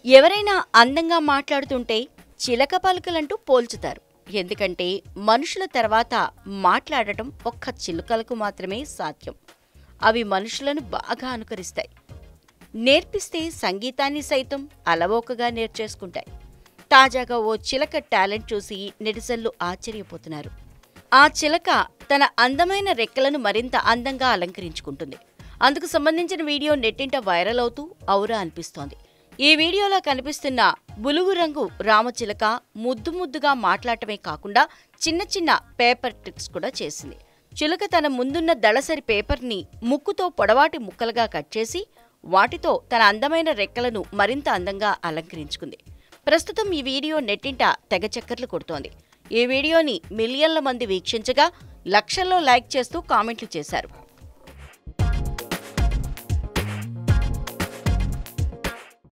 ఎవరైనా అందంగా మాట్లాడుతుంటే చిలక పలుకలంటూ పోల్చుతారు ఎందుకంటే మనుషుల తర్వాత మాట్లాడటం ఒక్క చిలుకలకు మాత్రమే సాధ్యం అవి మనుషులను బాగా అనుకరిస్తాయి నేర్పిస్తే సంగీతాన్ని సైతం అలవోకగా నేర్చేసుకుంటాయి తాజాగా ఓ చిలక టాలెంట్ చూసి నెటిజన్లు ఆశ్చర్యపోతున్నారు ఆ చిలక తన అందమైన రెక్కలను మరింత అందంగా అలంకరించుకుంటుంది అందుకు సంబంధించిన వీడియో నెట్టింట వైరల్ అవుతూ ఔరా అనిపిస్తోంది ఈ వీడియోలో కనిపిస్తున్న బులుగు రంగు రామచిలక ముద్దు ముద్దుగా మాట్లాడటమే కాకుండా చిన్న చిన్న పేపర్ ట్రిక్స్ కూడా చేసింది చిలుక తన ముందున్న దళసరి పేపర్ని ముక్కుతో పొడవాటి ముక్కలుగా కట్ చేసి వాటితో తన అందమైన రెక్కలను మరింత అందంగా అలంకరించుకుంది ప్రస్తుతం ఈ వీడియో నెట్టింట తెగ చక్కర్లు కొడుతోంది ఈ వీడియోని మిలియన్ల మంది వీక్షించగా లక్షల్లో లైక్ చేస్తూ కామెంట్లు చేశారు